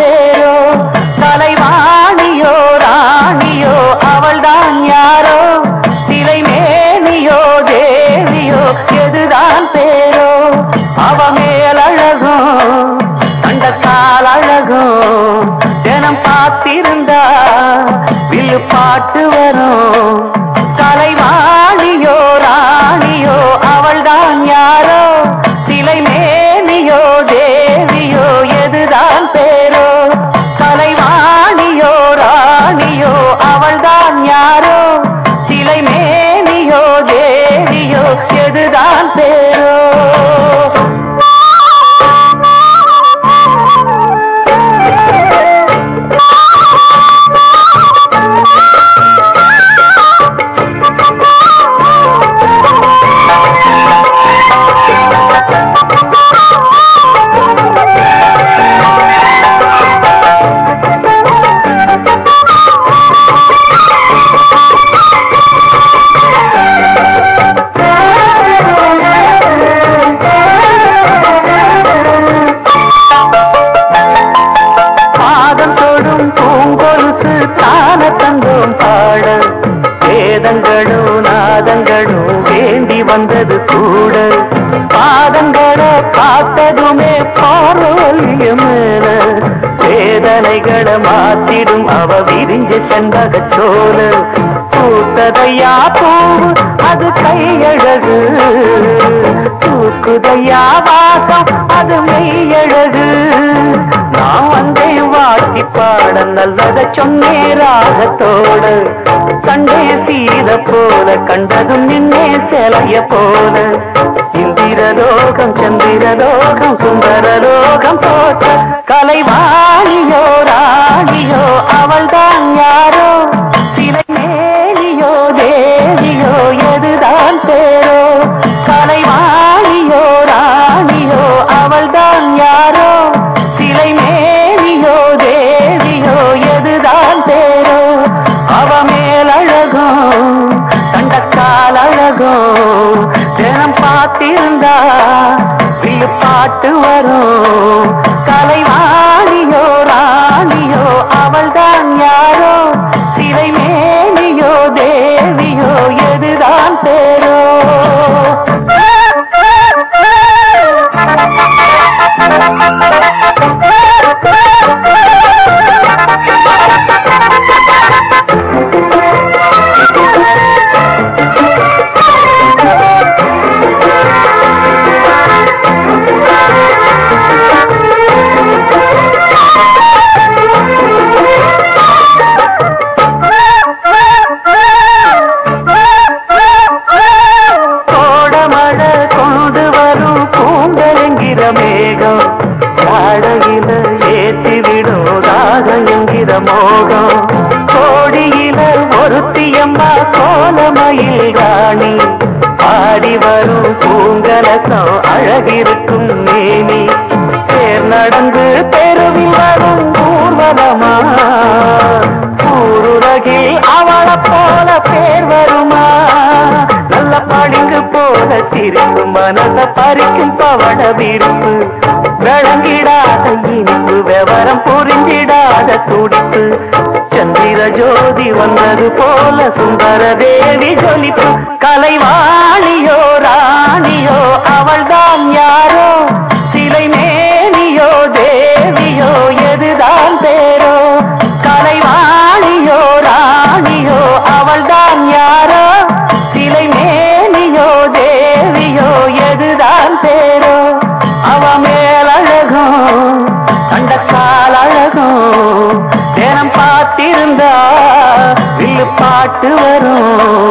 பேரோ கலைவாணியோ ராணியோ அவள்தான் யாரோ சிலை மேனியோ தேவியோ எதுதான் பேரோ அவ மேலழகும் கண்டத்தால் அழகும் தினம் பார்த்திருந்தா வில்லு பாட்டு வரும் கலைவாணியோ ராணியோ அவள்தான் யாரோ சிலை மேனியோ தேவியோ எதுதான் பேரோ கலைவாணியோ ராணியோ அவள்தான் யாரோ சிலை மேனியோ தேவியோ எதுதான் பேரோ பாதம் தொடும் பூங்கொலுசு தான தந்தோம் பாட வேதங்களும் நாதங்களும் வேண்டி வந்தது கூட பாதங்களை பார்த்ததுமே பார்வல்ய மேல வேதனைகளை மாத்திடும் அவ விரிஞ்ச செண்பக சோல பூத்ததையா பூவு அது கையழகு தூக்குதையா வாசம் அது மெய்யழகு நான் வந்தேன் வாட்டி பாட நல்லத சொன்னே ராகத்தோடு கண்டே சீத போல கண்டதும் நின்னே சிலைய போல இந்திரலோகம் சந்திரலோகம் சுந்தரலோகம் போட்ட கலைவாணியோ ராணியோ அவள்தான் யாரோ சிலை மேலியோ தேவியோ எதுதான் பேரோ கலைவாணியோ ராணியோ அவள்தான் யாரோ சிலை மேலியோ தேவியோ எதுதான் பேரோ அவ மேலழகும் கண்டக்கால் அழகும் தினம் பார்த்திருந்தா வில்லு பாட்டு வரும் கலைவாணியோ ராணியோ அவள்தான் யாரோ சிலை மேலியோ தேவியோ எதுதான் பேரோ கோடமழை கொண்டு வரும் பூந்தரங்கிற மேகம் காடையில ஏற்றி விடும் ராகம் என்கிற மோகம் கோடியில ஒருத்தியம்மா கோலமயில் ராணி பாடி வரும் பூங்கலசம் அழகிருக்கும் மேனி தேர் நடந்து தெருவில் வரும் ஊர்வலமா ஊருலகில் அவளை போல பேர் வருமா நல்ல படிங்கு போல சிரிக்கும் மனச பறிக்கும் பவட விருப்பு விளங்கிடாத இனிப்பு விவரம் புரிஞ்சிடாத துடிப்பு சந்திர ஜோதி வந்தது போல சுந்தர தேவி ஜொலிப்பு கலைவாணியோ ராணியோ அவள்தான் யாரோ சிலை மேனியோ தேவியோ எதுதான் பேரோ கலைவாணியோ ராணியோ அவள்தான் யாரோ சிலை மேனியோ தேவியோ எதுதான் பேரோ அவ மேலழகும் கண்டக்கால் அழகும் தினம் பார்த்திருந்தா வில்லு பாட்டு வரும்